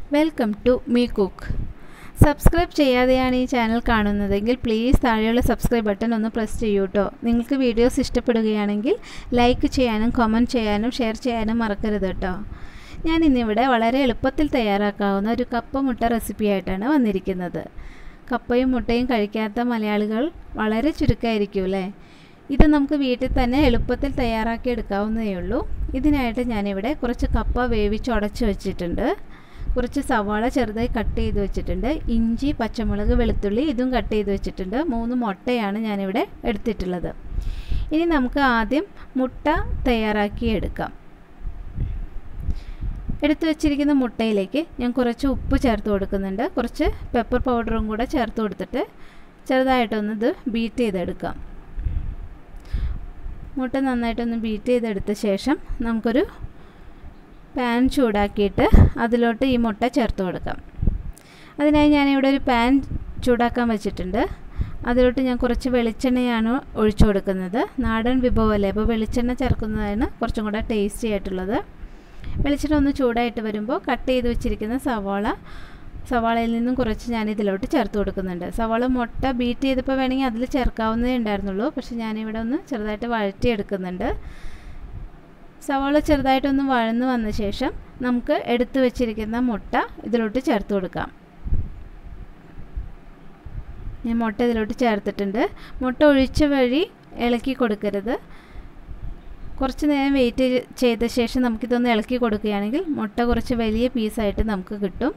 welcome to me cook subscribe ചെയ്യാതെയാണ് ഈ channel കാണുന്നതെങ്കിൽ പ്ലീസ് താഴെയുള്ള സബ്സ്ക്രൈബ് ബട്ടൺ ഒന്ന് പ്രസ് ചെയ്യൂ കേട്ടോ നിങ്ങൾക്ക് വീഡിയോസ് ഇഷ്ടപ്പെടുകയാണെങ്കിൽ ലൈക്ക് ചെയ്യാനും കമൻറ്റ് ചെയ്യാനും ഷെയർ ചെയ്യാനും മറക്കരുത് കേട്ടോ ഞാൻ ഇന്നിവിടെ വളരെ എളുപ്പത്തിൽ തയ്യാറാക്കാവുന്ന ഒരു കപ്പ മുട്ട റെസിപ്പിയായിട്ടാണ് വന്നിരിക്കുന്നത് കപ്പയും മുട്ടയും കഴിക്കാത്ത മലയാളികൾ വളരെ ചുരുക്കമായിരിക്കും അല്ലേ ഇത് നമുക്ക് വീട്ടിൽ തന്നെ എളുപ്പത്തിൽ തയ്യാറാക്കി എടുക്കാവുന്നതേ ഉള്ളൂ ഇതിനായിട്ട് ഞാനിവിടെ കുറച്ച് കപ്പ വേവിച്ച് ഉടച്ച് വെച്ചിട്ടുണ്ട് കുറച്ച് സവാള ചെറുതായി കട്ട് ചെയ്ത് വെച്ചിട്ടുണ്ട് ഇഞ്ചി പച്ചമുളക് വെളുത്തുള്ളി ഇതും കട്ട് ചെയ്ത് വെച്ചിട്ടുണ്ട് മൂന്ന് മുട്ടയാണ് ഞാനിവിടെ എടുത്തിട്ടുള്ളത് ഇനി നമുക്ക് ആദ്യം മുട്ട തയ്യാറാക്കി എടുക്കാം എടുത്തു വെച്ചിരിക്കുന്ന മുട്ടയിലേക്ക് ഞാൻ കുറച്ച് ഉപ്പ് ചേർത്ത് കൊടുക്കുന്നുണ്ട് കുറച്ച് പെപ്പർ പൗഡറും കൂടെ ചേർത്ത് കൊടുത്തിട്ട് ചെറുതായിട്ടൊന്ന് ഇത് ബീറ്റ് ചെയ്തെടുക്കാം മുട്ട നന്നായിട്ടൊന്ന് ബീറ്റ് ചെയ്തെടുത്ത ശേഷം നമുക്കൊരു പാൻ ചൂടാക്കിയിട്ട് അതിലോട്ട് ഈ മുട്ട ചേർത്ത് കൊടുക്കാം അതിനായി ഞാനിവിടെ ഒരു പാൻ ചൂടാക്കാൻ വെച്ചിട്ടുണ്ട് അതിലോട്ട് ഞാൻ കുറച്ച് വെളിച്ചെണ്ണയാണ് ഒഴിച്ചു കൊടുക്കുന്നത് നാടൻ വിഭവമല്ലേ അപ്പോൾ വെളിച്ചെണ്ണ ചേർക്കുന്നതാണ് കുറച്ചും കൂടെ ടേസ്റ്റി ആയിട്ടുള്ളത് വെളിച്ചെണ്ണ ഒന്ന് ചൂടായിട്ട് വരുമ്പോൾ കട്ട് ചെയ്ത് വെച്ചിരിക്കുന്ന സവാള സവാളയിൽ നിന്നും കുറച്ച് ഞാൻ ഇതിലോട്ട് ചേർത്ത് കൊടുക്കുന്നുണ്ട് സവാള മുട്ട ബീറ്റ് ചെയ്തപ്പോൾ വേണമെങ്കിൽ അതിൽ ചേർക്കാവുന്നതേ ഉണ്ടായിരുന്നുള്ളൂ പക്ഷെ ഞാനിവിടെ ഒന്ന് ചെറുതായിട്ട് വഴറ്റിയെടുക്കുന്നുണ്ട് സവാള ചെറുതായിട്ടൊന്ന് വഴന്ന് വന്ന ശേഷം നമുക്ക് എടുത്തു വെച്ചിരിക്കുന്ന മുട്ട ഇതിലോട്ട് ചേർത്ത് കൊടുക്കാം ഞാൻ മുട്ട ഇതിലോട്ട് ചേർത്തിട്ടുണ്ട് മുട്ട ഒഴിച്ച വഴി ഇളക്കി കൊടുക്കരുത് കുറച്ച് നേരം വെയിറ്റ് ചെയ്ത ശേഷം നമുക്കിതൊന്ന് ഇളക്കി കൊടുക്കുകയാണെങ്കിൽ മുട്ട കുറച്ച് വലിയ പീസായിട്ട് നമുക്ക് കിട്ടും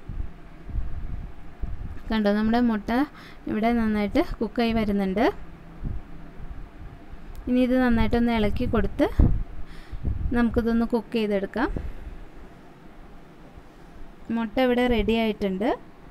കണ്ടോ നമ്മുടെ മുട്ട ഇവിടെ നന്നായിട്ട് കുക്കായി വരുന്നുണ്ട് ഇനി ഇത് നന്നായിട്ടൊന്ന് ഇളക്കി കൊടുത്ത് നമുക്കിതൊന്ന് കുക്ക് ചെയ്തെടുക്കാം മുട്ട ഇവിടെ റെഡി ആയിട്ടുണ്ട്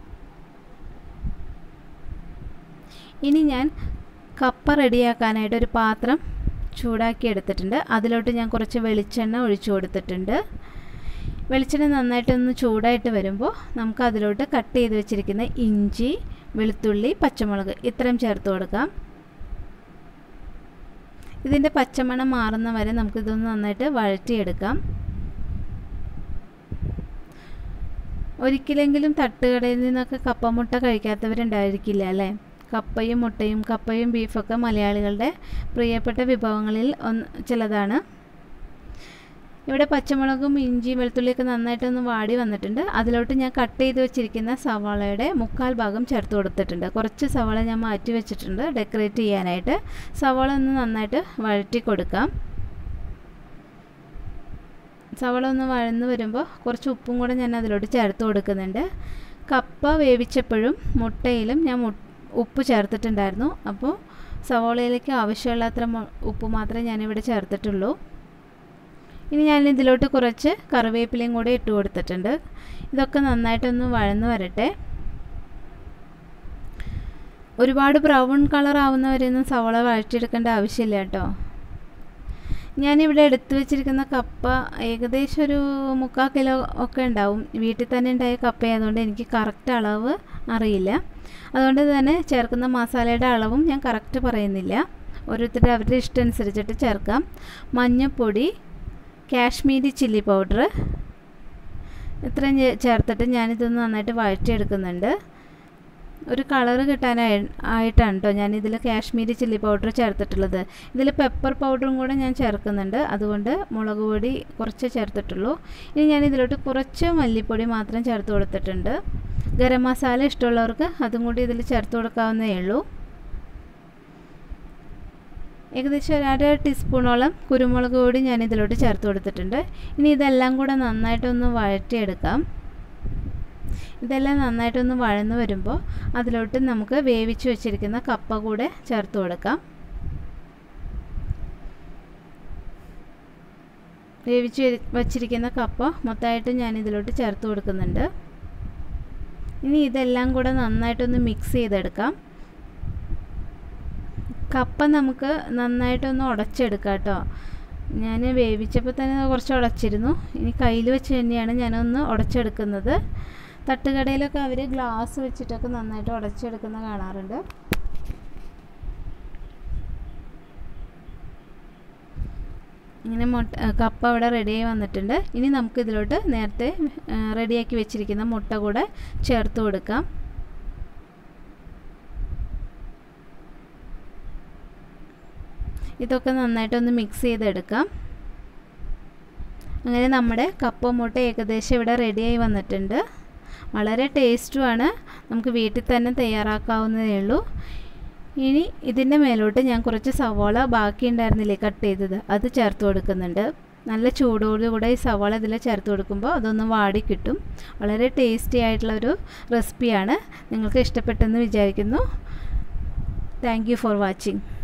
ഇനി ഞാൻ കപ്പ റെഡിയാക്കാനായിട്ട് ഒരു പാത്രം ചൂടാക്കി എടുത്തിട്ടുണ്ട് അതിലോട്ട് ഞാൻ കുറച്ച് വെളിച്ചെണ്ണ ഒഴിച്ചു കൊടുത്തിട്ടുണ്ട് വെളിച്ചെണ്ണ നന്നായിട്ടൊന്ന് ചൂടായിട്ട് വരുമ്പോൾ നമുക്ക് അതിലോട്ട് കട്ട് ചെയ്ത് വെച്ചിരിക്കുന്ന ഇഞ്ചി വെളുത്തുള്ളി പച്ചമുളക് ഇത്രയും ചേർത്ത് കൊടുക്കാം ഇതിൻ്റെ പച്ചമണം മാറുന്ന വരെ നമുക്കിതൊന്ന് നന്നായിട്ട് വഴറ്റിയെടുക്കാം ഒരിക്കലെങ്കിലും തട്ടുകടയിൽ നിന്നൊക്കെ കപ്പമുട്ട കഴിക്കാത്തവരുണ്ടായിരിക്കില്ല അല്ലേ കപ്പയും മുട്ടയും കപ്പയും ബീഫൊക്കെ മലയാളികളുടെ പ്രിയപ്പെട്ട വിഭവങ്ങളിൽ ഒന്ന് ചിലതാണ് ഇവിടെ പച്ചമുളകും ഇഞ്ചിയും വെളുത്തുള്ളിയൊക്കെ നന്നായിട്ടൊന്ന് വാടി വന്നിട്ടുണ്ട് അതിലോട്ട് ഞാൻ കട്ട് ചെയ്ത് വെച്ചിരിക്കുന്ന സവാളയുടെ മുക്കാൽ ഭാഗം ചേർത്ത് കൊടുത്തിട്ടുണ്ട് കുറച്ച് സവാള ഞാൻ മാറ്റി വെച്ചിട്ടുണ്ട് ഡെക്കറേറ്റ് ചെയ്യാനായിട്ട് സവാള ഒന്ന് നന്നായിട്ട് വഴറ്റി കൊടുക്കാം സവാള ഒന്ന് വഴന്ന് വരുമ്പോൾ കുറച്ച് ഉപ്പും കൂടെ ഞാൻ അതിലോട്ട് ചേർത്ത് കൊടുക്കുന്നുണ്ട് കപ്പ വേവിച്ചപ്പോഴും മുട്ടയിലും ഞാൻ ഉപ്പ് ചേർത്തിട്ടുണ്ടായിരുന്നു അപ്പോൾ സവാളയിലേക്ക് ആവശ്യമുള്ള അത്ര ഉപ്പ് മാത്രമേ ഞാനിവിടെ ചേർത്തിട്ടുള്ളൂ ഇനി ഞാൻ ഇതിലോട്ട് കുറച്ച് കറിവേപ്പിലയും കൂടി ഇട്ട് കൊടുത്തിട്ടുണ്ട് ഇതൊക്കെ നന്നായിട്ടൊന്ന് വഴന്ന് വരട്ടെ ഒരുപാട് ബ്രൗൺ കളർ ആവുന്നവരെയൊന്നും സവാള വഴറ്റിയെടുക്കേണ്ട ആവശ്യമില്ല കേട്ടോ ഞാനിവിടെ എടുത്തു വെച്ചിരിക്കുന്ന കപ്പ ഏകദേശം ഒരു മുക്കാൽ കിലോ ഒക്കെ ഉണ്ടാവും വീട്ടിൽ തന്നെ ഉണ്ടായ കപ്പയായതുകൊണ്ട് എനിക്ക് കറക്റ്റ് അളവ് അറിയില്ല അതുകൊണ്ട് തന്നെ ചേർക്കുന്ന മസാലയുടെ അളവും ഞാൻ കറക്റ്റ് പറയുന്നില്ല ഓരോരുത്തരുടെ അവരുടെ ഇഷ്ടം അനുസരിച്ചിട്ട് ചേർക്കാം മഞ്ഞൾപ്പൊടി കാശ്മീരി ചില്ലി പൗഡർ ഇത്രയും ചേർത്തിട്ട് ഞാനിതൊന്ന് നന്നായിട്ട് വഴറ്റിയെടുക്കുന്നുണ്ട് ഒരു കളർ കിട്ടാനായി ആയിട്ടാണ് കേട്ടോ ഞാൻ ഇതിൽ കാശ്മീരി ചില്ലി പൗഡർ ചേർത്തിട്ടുള്ളത് ഇതിൽ പെപ്പർ പൗഡറും കൂടെ ഞാൻ ചേർക്കുന്നുണ്ട് അതുകൊണ്ട് മുളക് പൊടി കുറച്ച് ചേർത്തിട്ടുള്ളൂ ഇനി ഞാൻ ഇതിലോട്ട് കുറച്ച് മല്ലിപ്പൊടി മാത്രം ചേർത്ത് കൊടുത്തിട്ടുണ്ട് ഗരം മസാല ഇഷ്ടമുള്ളവർക്ക് അതും കൂടി ഇതിൽ ചേർത്ത് കൊടുക്കാവുന്നതേ ഉള്ളൂ ഏകദേശം ഒരു അര ടീസ്പൂണോളം കുരുമുളക് പൊടി ഞാൻ ഇതിലോട്ട് ചേർത്ത് കൊടുത്തിട്ടുണ്ട് ഇനി ഇതെല്ലാം കൂടെ നന്നായിട്ടൊന്ന് വഴറ്റിയെടുക്കാം ഇതെല്ലാം നന്നായിട്ടൊന്ന് വഴന്ന് വരുമ്പോൾ അതിലോട്ട് നമുക്ക് വേവിച്ച് വെച്ചിരിക്കുന്ന കപ്പ കൂടെ ചേർത്ത് കൊടുക്കാം വേവിച്ച് വച്ചിരിക്കുന്ന കപ്പ മൊത്തമായിട്ട് ഞാൻ ഇതിലോട്ട് ചേർത്ത് കൊടുക്കുന്നുണ്ട് ഇനി ഇതെല്ലാം കൂടെ നന്നായിട്ടൊന്ന് മിക്സ് ചെയ്തെടുക്കാം കപ്പ നമുക്ക് നന്നായിട്ടൊന്ന് ഉടച്ചെടുക്കാം കേട്ടോ ഞാൻ വേവിച്ചപ്പോൾ തന്നെ കുറച്ച് ഉടച്ചിരുന്നു ഇനി കയ്യിൽ വെച്ച് തന്നെയാണ് ഞാനൊന്ന് ഉടച്ചെടുക്കുന്നത് തട്ടുകടയിലൊക്കെ അവർ ഗ്ലാസ് വെച്ചിട്ടൊക്കെ നന്നായിട്ട് ഉടച്ചെടുക്കുന്ന കാണാറുണ്ട് ഇങ്ങനെ മുട്ട കപ്പ അവിടെ റെഡിയായി വന്നിട്ടുണ്ട് ഇനി നമുക്ക് ഇതിലോട്ട് നേരത്തെ റെഡിയാക്കി വെച്ചിരിക്കുന്ന മുട്ട കൂടെ ചേർത്ത് കൊടുക്കാം ഇതൊക്കെ നന്നായിട്ടൊന്ന് മിക്സ് ചെയ്തെടുക്കാം അങ്ങനെ നമ്മുടെ കപ്പ മുട്ട ഏകദേശം ഇവിടെ റെഡിയായി വന്നിട്ടുണ്ട് വളരെ ടേസ്റ്റുമാണ് നമുക്ക് വീട്ടിൽ തന്നെ തയ്യാറാക്കാവുന്നതേ ഉള്ളൂ ഇനി ഇതിൻ്റെ മേലോട്ട് ഞാൻ കുറച്ച് സവാള ബാക്കി ഉണ്ടായിരുന്നില്ലേ കട്ട് ചെയ്തത് അത് ചേർത്ത് കൊടുക്കുന്നുണ്ട് നല്ല ചൂടോടുകൂടെ ഈ സവാള ഇതിൽ ചേർത്ത് കൊടുക്കുമ്പോൾ അതൊന്ന് വാടി കിട്ടും വളരെ ടേസ്റ്റി ആയിട്ടുള്ള ഒരു റെസിപ്പിയാണ് നിങ്ങൾക്ക് ഇഷ്ടപ്പെട്ടെന്ന് വിചാരിക്കുന്നു താങ്ക് യു ഫോർ വാച്ചിങ്